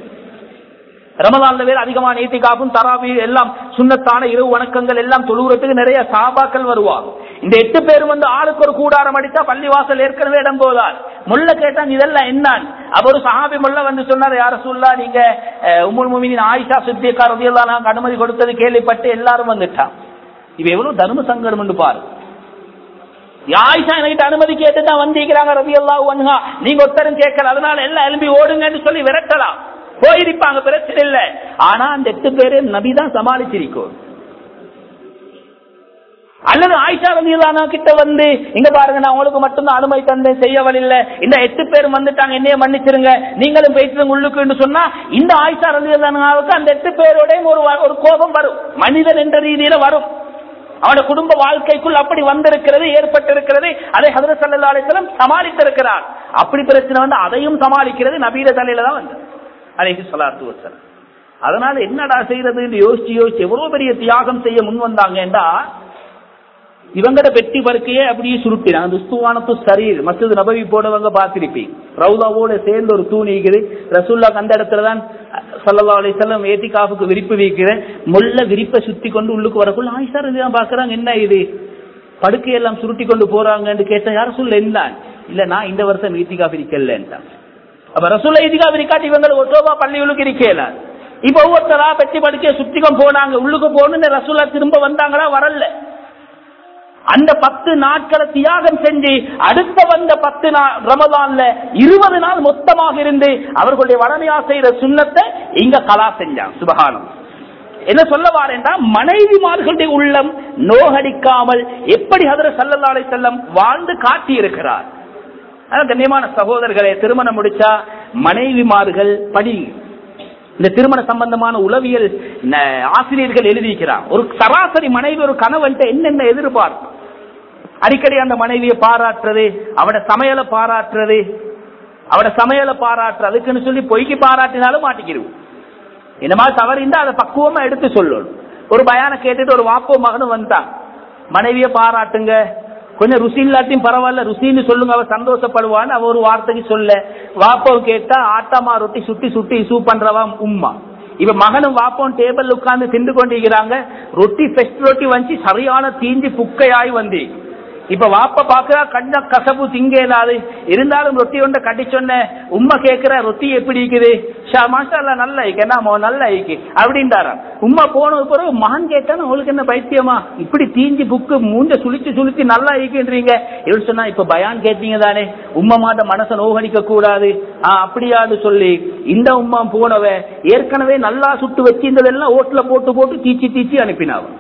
S1: ரமதான்ல வேற அதிகமான ஏத்திகாப்பும் தராவி எல்லாம் சுண்ணத்தான இரவு வணக்கங்கள் எல்லாம் தொழுகிறதுக்கு நிறைய சாபாக்கள் வருவாங்க இந்த எட்டு பேரும் வந்து ஆளுக்கு ஒரு கூடாரம் அடித்தா பள்ளிவாசல் ஏற்கனவே இடம் போதார் முள்ள கேட்டாங்க இதெல்லாம் என்னன்னு அப்ப ஒரு சஹாபி முள்ள வந்து சொன்னார் யார சொல்லா நீங்க உமுல் முமினின் ஆயிஷா சித்தியக்கா ரதியெல்லாம் நாங்க அனுமதி கொடுத்தது கேள்விப்பட்டு எல்லாரும் வந்துட்டான் இவ எவ்வளவு தர்ம சங்கடம் என்று பாரு ஆயிஷா என்கிட்ட அனுமதி கேட்டு தான் வந்திருக்கிறாங்க ரவி அல்லா நீங்க ஒருத்தரும் கேட்கல அதனால எல்லாம் எழும்பி ஓடுங்கன்னு சொல்லி விரட்டலாம் போயிருப்பாங்க பிரச்சனை இல்லை ஆனா அந்த எட்டு பேரு நபிதான் சமாளிச்சிருக்கோம் அல்லது ஆயிஷா ரதியல்லானா கிட்ட வந்து இங்க பாருங்க நான் உங்களுக்கு மட்டும்தான் அனுமதி தந்தேன் செய்யவல் இல்ல இந்த எட்டு பேர் வந்துட்டாங்க என்னைய மன்னிச்சிருங்க நீங்களும் பேசுங்க உள்ளுக்குன்னு சொன்னா இந்த ஆயிஷா ரதியல்லானாவுக்கு அந்த எட்டு பேரோடையும் ஒரு வ- ஒரு கோபம் வரும் மனிதன் என்ற ரீதியில வரும் அவனோட குடும்ப வாழ்க்கைக்குள் அப்படி வந்திருக்கிறது ஏற்பட்டிருக்கிறது அதை ஹதரத் சல்லா அலிஸ்லம் சமாளித்திருக்கிறார் அப்படி பிரச்சனை வந்து அதையும் சமாளிக்கிறது நபீர தலையில தான் வந்து அலைஹி ஸலாத்து வஸலாம் அதனால என்னடா செய்யறதுன்னு யோசிச்சு யோசிச்சு எவ்வளவு பெரிய தியாகம் செய்ய முன் வந்தாங்கன்றா இவங்கட வெட்டி பருக்கையே அப்படியே சுருட்டினாங்க துஸ்துவானத்து சரீர் மசூது நபவி போடவங்க பார்த்திருப்பீங்க ரவுதாவோட சேர்ந்து ஒரு தூண் இருக்குது ரசூல்லா அந்த இடத்துல தான் சல்லா அலிசல்லம் ஏத்திகாவுக்கு விரிப்பு வைக்கிறேன் முள்ள விரிப்பை சுத்தி கொண்டு உள்ளுக்கு வரக்குள்ள ஆயிஷார் இதுதான் பாக்குறாங்க என்ன இது படுக்கையெல்லாம் சுருட்டி கொண்டு போறாங்கன்னு கேட்டேன் யார சொல்ல என்ன இல்ல நான் இந்த வருஷம் ஈத்திகா விரிக்கலன்ட்டான் அப்ப ரசூல்ல ஈத்திகா விரிக்காட்டி இவங்க ஒட்டோபா பள்ளி உள்ளுக்கு இருக்கல இப்ப ஒவ்வொருத்தரா பெட்டி படுக்கையை சுத்திக்கம் போனாங்க உள்ளுக்கு போகணும்னு ரசூலா திரும்ப வந்தாங்களா வரல அந்த பத்து நாட்களை தியாகம் செஞ்சு அடுத்த வந்த பத்து நாள் ரமதான்ல இருபது நாள் மொத்தமாக இருந்து அவர்களுடைய வடமையா செய்யற சுண்ணத்தை இங்க கலா செஞ்சாங்க சுபகானம் என்ன சொல்ல வாரேன்டா மனைவிமார்களுடைய உள்ளம் நோகடிக்காமல் எப்படி ஹதர சல்லல்லாலை செல்லம் வாழ்ந்து காட்டி இருக்கிறார் கண்ணியமான சகோதரர்களை திருமணம் முடிச்சா மனைவிமார்கள் படி இந்த திருமண சம்பந்தமான உளவியல் ந- ஆசிரியர்கள் எழுதியிருக்கிறார் ஒரு சராசரி மனைவி ஒரு கணவன்ட்ட என்னென்ன எதிர்பார்ப்பு அடிக்கடி அந்த மனைவியை பாராட்டுறது அவட சமையலை பாராட்டுறது அவட சமையலை பாராட்டுறது அதுக்குன்னு சொல்லி பொய்க்கு பாராட்டினாலும் மாட்டிக்கிடுவோம் இந்த மாதிரி தவறு இருந்தா அதை பக்குவமா எடுத்து சொல்லணும் ஒரு பயான கேட்டுட்டு ஒரு வாப்போ மகனும் வந்தான் மனைவியை பாராட்டுங்க கொஞ்சம் ருசி இல்லாட்டியும் பரவாயில்ல ருசின்னு சொல்லுங்க அவ சந்தோஷப்படுவான்னு அவ ஒரு வார்த்தைக்கு சொல்ல வாப்போ கேட்டா ஆட்டாமா ரொட்டி சுட்டி சுட்டி சூ பண்றவா உம்மா இப்ப மகனும் வாப்போம் டேபிள் உட்கார்ந்து திண்டு கொண்டிருக்கிறாங்க ரொட்டி பெஸ்ட் ரொட்டி வந்து சரியான தீஞ்சி புக்கையாய் வந்து இப்ப வாப்ப பாக்குறா கண்ண கசப்பு திங்க இல்லாது இருந்தாலும் ரொட்டி ஒன்றை கட்டி சொன்ன உம்மா கேக்குற ரொட்டி எப்படி இருக்குது ஷா மாஷா நல்லா இருக்கு என்ன மோ நல்லா இருக்கு அப்படின்றாராம் உம்மா போன பிறகு மகன் கேட்டான உங்களுக்கு என்ன பைத்தியமா இப்படி தீஞ்சி புக்கு மூஞ்ச சுழிச்சு சுழிச்சு நல்லா இருக்குன்றீங்க இவர் சொன்னா இப்ப பயான் கேட்டீங்க தானே உம்மா மாட்ட மனசை நோகடிக்க கூடாது ஆஹ் அப்படியான்னு சொல்லி இந்த உம்மா போனவ ஏற்கனவே நல்லா சுட்டு வச்சிருந்ததெல்லாம் ஓட்டுல போட்டு போட்டு தீச்சி தீச்சி அனுப்பினாவ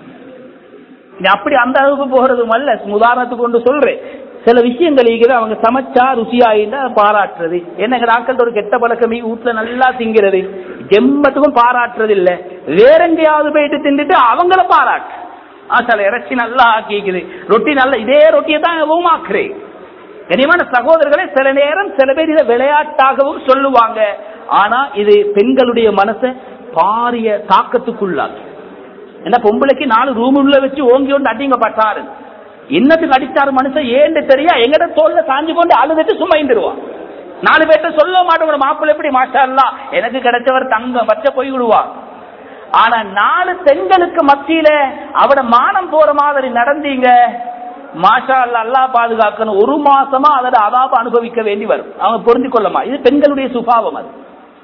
S1: நீ அப்படி அந்த அளவுக்கு போறதும் அல்ல உதாரணத்துக்கு கொண்டு சொல்றேன் சில விஷயங்கள் இருக்குது அவங்க சமைச்சா ருசியாயிருந்தா பாராட்டுறது என்ன நாட்கள் ஒரு கெட்ட பழக்கம் வீட்டுல நல்லா திங்கிறது ஜெம்மத்துக்கும் பாராட்டுறது இல்ல வேற எங்கேயாவது போயிட்டு தின்னுட்டு அவங்கள பாராட்டு ஆ, சில இறைச்சி நல்லா ஆக்கிக்குது ரொட்டி நல்லா இதே ரொட்டியை தான் எவ்வளவும் ஆக்குறேன் கனிமான சகோதரர்களே சில நேரம் சில பேர் இதை விளையாட்டாகவும் சொல்லுவாங்க ஆனா இது பெண்களுடைய மனசை பாரிய தாக்கத்துக்குள்ளாகும் என்ன பொம்பளைக்கு நாலு ரூம் உள்ள வச்சு ஓங்கி கொண்டு அடிங்க பட்டாரு என்னத்துக்கு அடிச்சாரு மனுஷன் ஏன்னு தெரியா எங்கட தோல்ல சாஞ்சு கொண்டு அழுதுட்டு சுமைந்துருவான் நாலு பேர்ட்ட சொல்ல மாட்டோம் மாப்பிள்ளை எப்படி மாஷா அல்லா எனக்கு கிடைச்சவர் தங்க பச்சை போய் விடுவான் ஆனா நாலு பெண்களுக்கு மத்தியில அவட மானம் போற மாதிரி நடந்தீங்க மாஷா அல்லா அல்லாஹ் பாதுகாக்கணும் ஒரு மாசமா அதோட அதாப அனுபவிக்க வேண்டி வரும் அவங்க பொருந்தி கொள்ளமா இது பெண்களுடைய சுபாவம் அது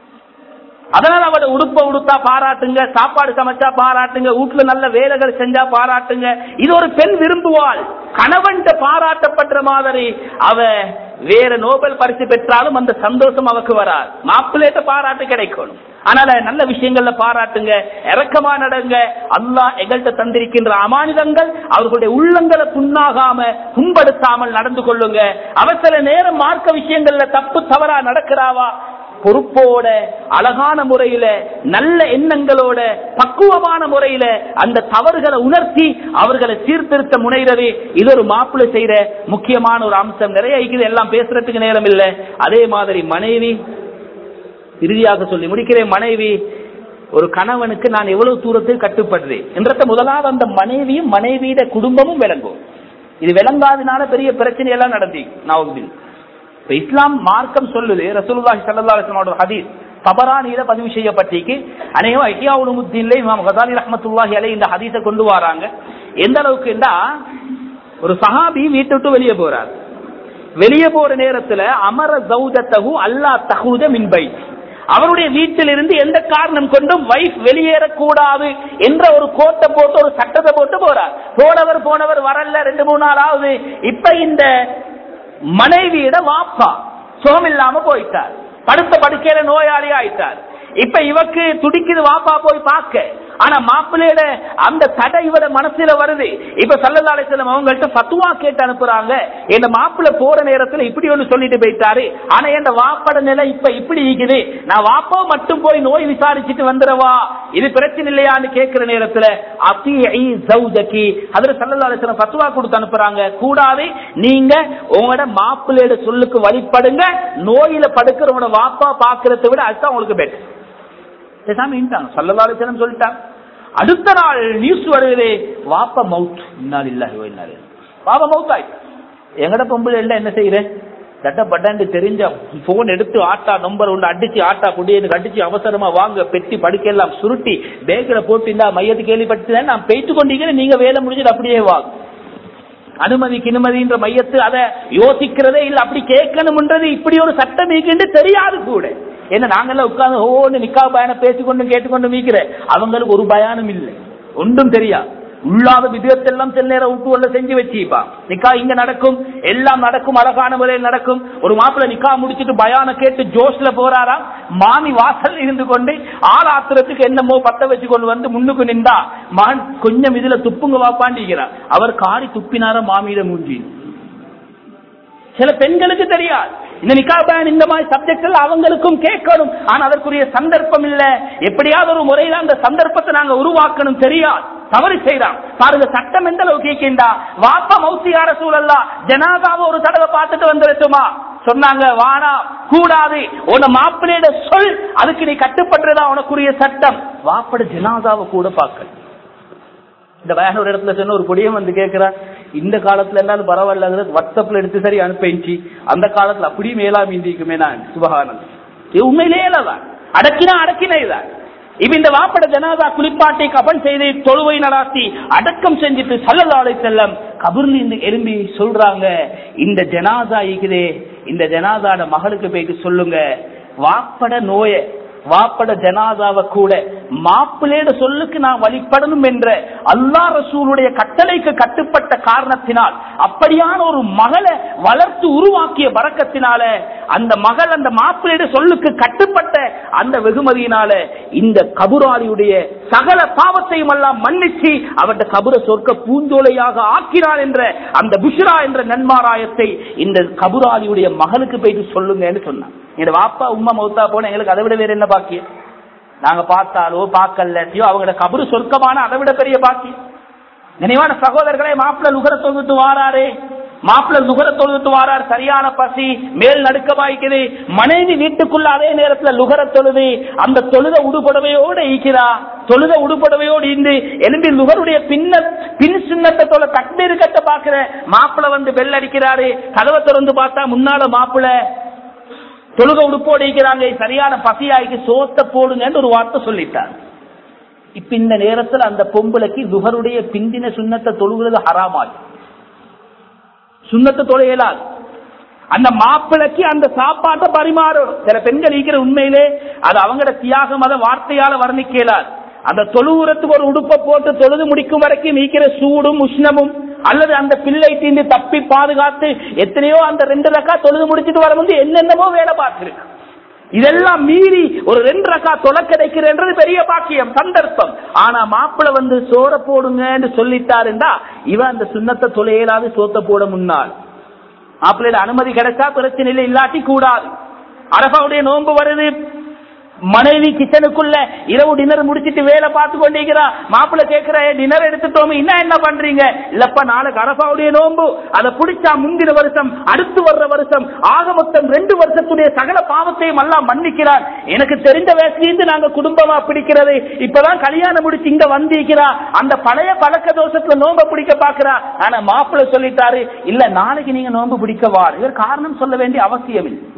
S1: அதனால அவட உடுப்ப உடுத்தா பாராட்டுங்க சாப்பாடு சமைச்சா பாராட்டுங்க வீட்டுல நல்ல வேலைகள் செஞ்சா பாராட்டுங்க இது ஒரு பெண் விரும்புவாள் கணவன் பாராட்டப்படுற மாதிரி அவ வேற நோபல் பரிசு பெற்றாலும் அந்த சந்தோஷம் அவக்கு வராது மாப்பிள்ளையிட்ட பாராட்டு கிடைக்கணும் அதனால நல்ல விஷயங்கள்ல பாராட்டுங்க இறக்கமா நடங்க அல்லாஹ் எங்கள்கிட்ட தந்திருக்கின்ற அமானிதங்கள் அவர்களுடைய உள்ளங்களை புண்ணாகாம புண்படுத்தாமல் நடந்து கொள்ளுங்க அவசர நேரம் மார்க்க விஷயங்கள்ல தப்பு தவறா நடக்கிறாவா பொறுப்போட அழகான முறையில நல்ல எண்ணங்களோட பக்குவமான முறையில அந்த தவறுகளை உணர்த்தி அவர்களை சீர்திருத்த முனைகிறது இது ஒரு மாப்பிள்ளை செய்யற முக்கியமான ஒரு அம்சம் நிறைய இருக்குது எல்லாம் பேசுறதுக்கு நேரம் இல்லை அதே மாதிரி மனைவி இறுதியாக சொல்லி முடிக்கிறேன் மனைவி ஒரு கணவனுக்கு நான் எவ்வளவு தூரத்தில் கட்டுப்படுறேன் என்றத முதலாவது அந்த மனைவியும் மனைவியிட குடும்பமும் விளங்கும் இது விளங்காதனால பெரிய பிரச்சனை எல்லாம் நடந்து நான் இப்ப இஸ்லாம் மார்க்கம் சொல்லுது ரசூலுல்லாஹி ஸல்லல்லாஹு அலைஹி வஸல்லம் ஹதீஸ் தபரானியில பதிவு செய்யப்பட்டிருக்கு அநேகம் ஐயாவுல் முத்தீன்ல இமாம் கசாலி ரஹ்மத்துல்லாஹி அலைஹி இந்த ஹதீஸை கொண்டு வராங்க எந்த அளவுக்குன்னா ஒரு சஹாபி வீட்டை விட்டு வெளியே போறார் வெளியே போற நேரத்துல அமர ஜௌஜத்தகு அல்லா தகுத மின்பை அவருடைய வீட்டில் இருந்து எந்த காரணம் கொண்டும் வைஃப் வெளியேறக்கூடாது என்ற ஒரு கோட்டை போட்டு ஒரு சட்டத்தை போட்டு போறார் போனவர் போனவர் வரல ரெண்டு மூணு நாள் ஆகுது இப்ப இந்த மனைவியிட வாப்பா சுகமில்லாம போயிட்டார் படுத்த படுக்கையில நோயாளி ஆயிட்டார் இப்ப இவக்கு துடிக்குது வாப்பா போய் பார்க்க ஆனா மாப்பிள்ளையோட அந்த தடை இவட மனசுல வருது இப்ப சல்லல்லாலே செல்லம் அவங்கள்ட்ட பத்துவா கேட்டு அனுப்புறாங்க என் மாப்பிள்ளை போற நேரத்துல இப்படி ஒண்ணு சொல்லிட்டு போயிட்டாரு ஆனா என் வாப்பட நிலை இப்ப இப்படி இருக்குது நான் வாப்பா மட்டும் போய் நோய் விசாரிச்சுட்டு வந்துடவா இது பிரச்சனை இல்லையான்னு கேட்கிற நேரத்துல அத்தி ஜவுஜக்கி அதுல சல்லல்லாலே செல்லம் பத்துவா கொடுத்து அனுப்புறாங்க கூடாது நீங்க உங்களோட மாப்பிள்ளையோட சொல்லுக்கு வழிபடுங்க நோயில படுக்கிறவங்களோட வாப்பா பாக்குறதை விட அதுதான் உங்களுக்கு பெட்டர் பேசாம இன்ட்டாங்க சல்லல்லாலே செல்லம் சொல்லிட்டாங்க அடுத்த நாள் நியூஸ் வருகிறது வாப்ப மவுத் இன்னால் இல்ல இன்னாரு பாப்பா மவுத் ஆயிட்டு எங்கட பொம்பளை எல்லாம் என்ன செய்யறேன் தட்டப்பட்டாண்டு தெரிஞ்ச போன் எடுத்து ஆட்டா நம்பர் ஒன்று அடிச்சு ஆட்டா குடியனுக்கு அடிச்சு அவசரமா வாங்க பெட்டி படுக்கையெல்லாம் சுருட்டி பேக்கில் போட்டு இந்த மையத்து கேள்விப்பட்டு நான் போயிட்டு கொண்டீங்க நீங்க வேலை முடிஞ்சிட்டு அப்படியே வாங்க அனுமதி கிணுமதின்ற மையத்து அதை யோசிக்கிறதே இல்ல அப்படி கேட்கணும்ன்றது இப்படி ஒரு சட்டம் இருக்குன்னு தெரியாது கூட என்ன நாங்கெல்லாம் உட்கார்ந்து ஓன்னு நிக்கா பயணம் பேசிக்கொண்டு கேட்டுக்கொண்டு மீக்கிற அவங்களுக்கு ஒரு பயானம் இல்லை ஒன்றும் தெரியாது உள்ளாத விதத்தெல்லாம் சில நேரம் விட்டு உள்ள செஞ்சு வச்சுப்பா நிக்கா இங்க நடக்கும் எல்லாம் நடக்கும் அழகான முறையில் நடக்கும் ஒரு மாப்பிள்ள நிக்கா முடிச்சிட்டு பயான கேட்டு ஜோஷ்ல போறாரா மாமி வாசல் இருந்து கொண்டு ஆள் ஆத்திரத்துக்கு என்னமோ பத்த வச்சு கொண்டு வந்து முன்னுக்கு நின்றா மான் கொஞ்சம் இதுல துப்புங்க வாப்பாண்டிக்கிறார் அவர் காரி துப்பினார மாமியிட மூஞ்சி சில பெண்களுக்கு தெரியாது இந்த நிக்காபான் இந்த மாதிரி சப்ஜெக்ட் எல்லாம் அவங்களுக்கும் கேட்கணும் ஆனா அதற்குரிய சந்தர்ப்பம் இல்ல எப்படியாவது ஒரு முறையில அந்த சந்தர்ப்பத்தை நாங்க உருவாக்கணும் தெரியாது தவறு செய்யறான் பாருங்க சட்டம் எந்த அளவு கேட்கின்றா வாப்ப மௌசியார சூழல்லா ஜனாதாவை ஒரு தடவை பார்த்துட்டு வந்துருட்டுமா சொன்னாங்க வானா கூடாது உன மாப்பிள்ளையோட சொல் அதுக்கு நீ கட்டுப்பட்டுறதா உனக்குரிய சட்டம் வாப்பட ஜனாதாவை கூட பார்க்க இந்த வயன ஒரு இடத்துல சொன்ன ஒரு பொடியும் வந்து கேட்கிறா இந்த காலத்துல இருந்தாலும் பரவாயில்ல வாட்ஸ்அப்ல எடுத்து சரி அனுப்பிச்சு அந்த காலத்துல அப்படியே மேலா மீந்திக்குமே நான் சுபகானந்த் இது உண்மையிலேயே தான் அடக்கினா அடக்கினேதான் இப்ப இந்த வாப்பட ஜனாதா குளிப்பாட்டை கபன் செய்து தொழுவை நடாத்தி அடக்கம் செஞ்சுட்டு சல்லல்லாலை செல்லம் கபர்ந்து எறும்பி சொல்றாங்க இந்த ஜனாதா இருக்குதே இந்த ஜனாதாட மகளுக்கு போயிட்டு சொல்லுங்க வாப்பட நோய வாப்பட ஜனாதாவை கூட மாப்பிள்ளையோட சொல்லுக்கு நான் வழிபடணும் என்ற அல்லா ரசூலுடைய கட்டளைக்கு கட்டுப்பட்ட காரணத்தினால் அப்படியான ஒரு மகளை வளர்த்து உருவாக்கிய வரக்கத்தினால அந்த மகள் அந்த மாப்பிள்ளையோட சொல்லுக்கு கட்டுப்பட்ட அந்த வெகுமதியினால இந்த கபுராளியுடைய சகல பாவத்தையும் எல்லாம் மன்னிச்சு அவருடைய கபுர சொர்க்க பூஞ்சோலையாக ஆக்கினார் என்ற அந்த புஷ்ரா என்ற நன்மாராயத்தை இந்த கபுராளியுடைய மகளுக்கு போயிட்டு சொல்லுங்கன்னு சொன்னான் எங்க வாப்பா உமா மௌத்தா போன எங்களுக்கு அதை விட வேற என்ன பாக்கியம் நாங்க பார்த்தாலோ பார்க்கலையோ அவங்களோட கபரு சொர்க்கமான அதை விட பெரிய பாக்கியம் நினைவான சகோதரர்களே மாப்பிள்ள நுகர தொகுத்து வாராரே மாப்பிள்ள நுகர தொழுது வாரார் சரியான பசி மேல் நடுக்கமாய்க்குது மனைவி வீட்டுக்குள்ள அதே நேரத்துல லுகர தொழுது அந்த தொழுத உடுபடவையோடு ஈக்கிறா தொழுத உடுபடவையோடு இருந்து எலும்பி லுகருடைய பின்ன பின் சின்னத்தை தொலை தட்டு இருக்கட்ட பாக்குற மாப்பிள்ள வந்து பெல் அடிக்கிறாரு கதவை திறந்து பார்த்தா முன்னால மாப்பிள்ள தொழுக உடுப்போடு இருக்கிறாங்க சரியான பசியாய்க்கு சோத்த போடுங்கன்னு ஒரு வார்த்தை சொல்லிட்டார் இப்ப இந்த நேரத்தில் அந்த பொம்பளைக்கு துகருடைய பிந்தின சுண்ணத்தை தொழுகிறது ஹராமாய் சுண்ணத்தை தொழையலாது அந்த மாப்பிளைக்கு அந்த சாப்பாட்டை பரிமாறணும் சில பெண்கள் இருக்கிற உண்மையிலே அது அவங்களோட தியாகம் அதை வார்த்தையால வர்ணிக்கலாது அந்த தொழுவுறத்துக்கு ஒரு உடுப்பை போட்டு தொழுது முடிக்கும் வரைக்கும் நீக்கிற சூடும் உஷ்ணமும் அல்லது அந்த பிள்ளை தீண்டு தப்பி பாதுகாத்து எத்தனையோ அந்த ரெண்டு ரக்கா தொழுது முடிச்சிட்டு வரும்போது என்னென்னமோ வேலை பார்த்திருக்கு இதெல்லாம் மீறி ஒரு ரெண்டு ரக்கா தொலை கிடைக்கிறன்றது பெரிய பாக்கியம் சந்தர்ப்பம் ஆனா மாப்பிள்ள வந்து சோற போடுங்கன்னு சொல்லிட்டாருண்டா இவன் அந்த சுண்ணத்தை தொலையலாது சோத்த போட முன்னாள் மாப்பிள்ளையில அனுமதி கிடைச்சா பிரச்சனை இல்லை இல்லாட்டி கூடாது அரபாவுடைய நோன்பு வருது மனைவி கிச்சனுக்குள்ள இரவு டின்னர் முடிச்சிட்டு வேலை பார்த்து கொண்டிருக்கிறா மாப்பிள்ள கேட்கிற டின்னர் எடுத்துட்டோம் இன்னும் என்ன பண்றீங்க இல்லப்பா நாளைக்கு அரபாவுடைய நோன்பு அதை பிடிச்சா முந்தின வருஷம் அடுத்து வர்ற வருஷம் ஆக மொத்தம் ரெண்டு வருஷத்துடைய சகல பாவத்தையும் எல்லாம் மன்னிக்கிறார் எனக்கு தெரிஞ்ச வயசுலேருந்து நாங்க குடும்பமா பிடிக்கிறது இப்பதான் கல்யாணம் முடிச்சு இங்க வந்திருக்கிறா அந்த பழைய பழக்க தோஷத்துல நோன்பு பிடிக்க பாக்குறா ஆனா மாப்பிள்ள சொல்லிட்டாரு இல்ல நாளைக்கு நீங்க நோன்பு பிடிக்க வார் இவர் காரணம் சொல்ல வேண்டிய அவசியம் இல்லை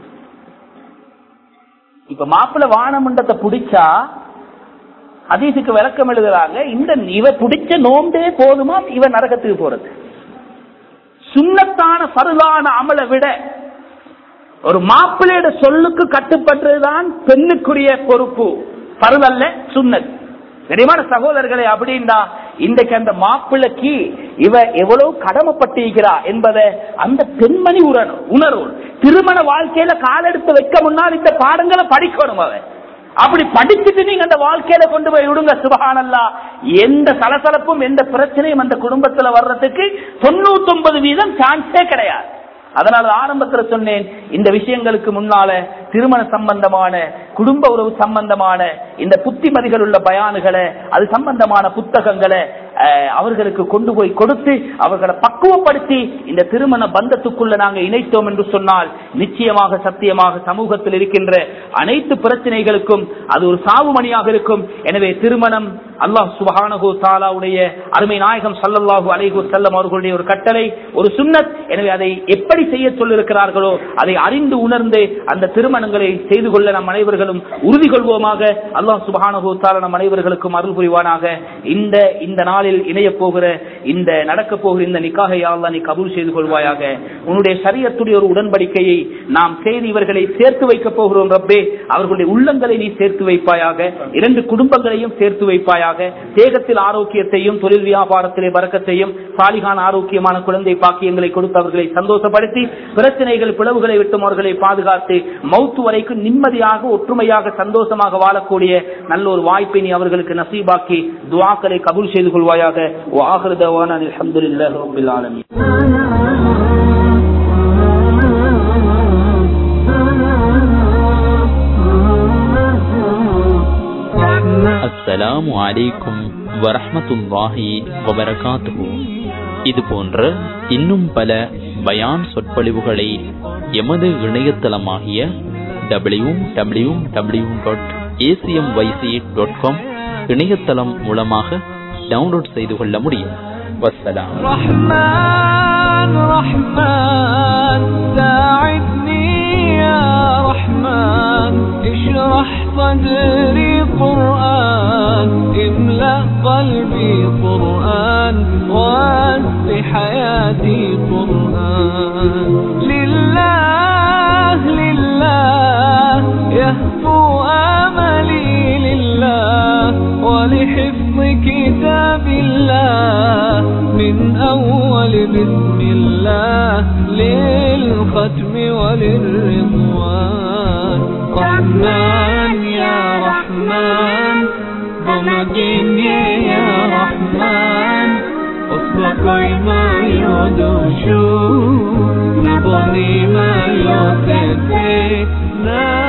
S1: இப்ப மாப்பிள்ள வானமண்டத்தை பிடிச்சா ஹதீஸுக்கு விளக்கம் எழுதுறாங்க இந்த இவ பிடிச்ச நோம்பே போதுமா இவ நரகத்துக்கு போறது சுண்ணத்தான பருவான அமலை விட ஒரு மாப்பிள்ளையோட சொல்லுக்கு கட்டுப்பட்டுதான் பெண்ணுக்குரிய பொறுப்பு பருவல்ல சுண்ணத் தெரியுமான சகோதரர்களே அப்படின்னா இன்றைக்கு அந்த மாப்பிள்ளைக்கு இவ எவ்வளவு கடமைப்பட்டிருக்கிறா என்பதை அந்த பெண்மணி உணரும் உணர்வு திருமண வாழ்க்கையில காலெடுத்து வைக்க முன்னால் இந்த பாடங்களை படிக்கணும் அவன் அப்படி படிச்சுட்டு நீங்க அந்த வாழ்க்கையில கொண்டு போய் விடுங்க சுபகானல்லா எந்த சலசலப்பும் எந்த பிரச்சனையும் அந்த குடும்பத்துல வர்றதுக்கு தொண்ணூத்தி ஒன்பது வீதம் சான்ஸே கிடையாது அதனால ஆரம்பத்துல சொன்னேன் இந்த விஷயங்களுக்கு முன்னால திருமண சம்பந்தமான குடும்ப உறவு சம்பந்தமான இந்த புத்திமதிகள் உள்ள பயானுகளை அது சம்பந்தமான புத்தகங்களை அஹ், அவர்களுக்கு கொண்டு போய் கொடுத்து அவர்களை பக்குவப்படுத்தி இந்த திருமண பந்தத்துக்குள்ள நாங்க இணைத்தோம் என்று சொன்னால் நிச்சயமாக சத்தியமாக சமூகத்தில் இருக்கின்ற அனைத்து பிரச்சனைகளுக்கும் அது ஒரு சாவுமணியாக இருக்கும் எனவே திருமணம் அல்லாஹ் சுபஹானஹு தாலாவுடைய அருமை நாயகம் சல்லல்லாஹு அலைஹு செல்லம் அவர்களுடைய ஒரு கட்டளை ஒரு சுன்னத் எனவே அதை எப்படி செய்ய சொல்லிருக்கிறார்களோ அதை அறிந்து உணர்ந்து அந்த திருமணங்களை செய்து கொள்ள நம் அனைவர்களும் உறுதி கொள்வோமாக அல்லாஹ் சுபஹானஹு தாலா நம் அனைவர்களுக்கும் அருள் புரிவானாக இந்த இந்த நாளில் இணைய போகிற இந்த நடக்க போகிற இந்த நிக்காக யாழ்லா நீ கபூல் செய்து கொள்வாயாக உன்னுடைய சரியத்துடைய ஒரு உடன்படிக்கையை நாம் செய்து இவர்களை சேர்த்து வைக்க போகிறோம் ரப்பே அவர்களுடைய உள்ளங்களை நீ சேர்த்து வைப்பாயாக இரண்டு குடும்பங்களையும் சேர்த்து வைப்பாயாக தேகத்தில் ஆரோக்கியத்தையும் தொழில் வியாபாரத்திலே பறக்கத்தையும் சாலிகான ஆரோக்கியமான குழந்தை பாக்கியங்களை கொடுத்து அவர்களை சந்தோஷப்படுத்தி பிரச்சனைகள் பிளவுகளை விட்டும் அவர்களை பாதுகாத்து மௌத்து வரைக்கும் நிம்மதியாக ஒற்றுமையாக சந்தோஷமாக வாழக்கூடிய நல்ல ஒரு வாய்ப்பை நீ அவர்களுக்கு நசீபாக்கி துவாக்களை கபூல் செய்து கொள்வாயாக வாஹிரு தவானா அல்ஹம்துலில்லாஹி ரப்பில் ஆலமீன்
S2: அஸ்ஸலாமு அலைக்கும் வரஹ்மத்துல்லாஹி வபரகாத்துஹு இது போன்ற இன்னும் பல பயான் சொற்பொழிவுகளை எமது இணையதளமாகிய W W W dot ACM YC dot com இணையதளம் மூலமாக டவுன்லோட் செய்து கொள்ள முடியும் வஸ்ஸலாம்
S3: رحمن رحمن ساعدني يا رحمن اشرح صدري قرآن املأ قلبي قرآن واسع حياتي قرآن لله لله يهفو آملي لله ولحفظ كتاب الله من أول بسم الله للختم وللرضوان رحمن يا رحمن بمجيني يا رحمن أصبحي ما يدوشو نبني ما يوتيتي